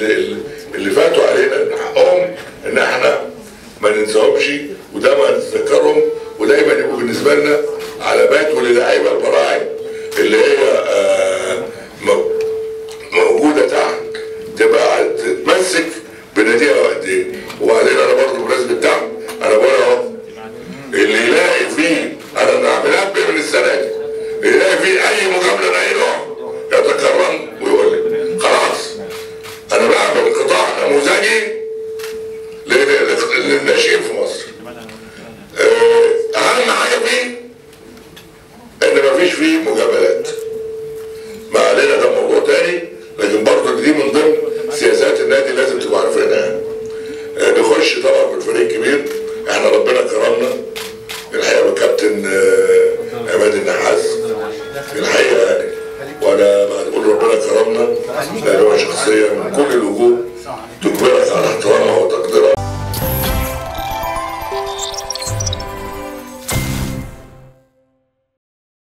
اللي فاتوا علينا من حقهم ان احنا ما ننساهمش ودايما نتذكرهم ودايما يبقوا بالنسبه لنا علامات وللاعيبه البراعم اللي هي آه، مو- موجوده تحت تبقى تتمسك بناديها قد ايه وبعدين انا برضه بمناسبه الدعم انا بقول اهو اللي يلاقي فيه انا بعملها من السنه دي اللي يلاقي فيه اي مجامله لاي نوع يتكرم ويقول لي خلاص انا بعمل قطاع نموذجي لل- للناشئين في مصر آه، اهم حاجه فيه ان مفيش فيه مجاملات ما علينا ده موضوع تاني لكن برضه دي من ضمن سياسات النادي لازم تبقوا عارفينها آه، نخش طبعا في الفريق الكبير احنا ربنا كرمنا الحقيقه بالكابتن آه، عماد النحاس الحقيقه يعني وانا بقول ربنا كرمنا لان هو شخصيه من كل الوجوه تجبرك على احترامها وتقديرها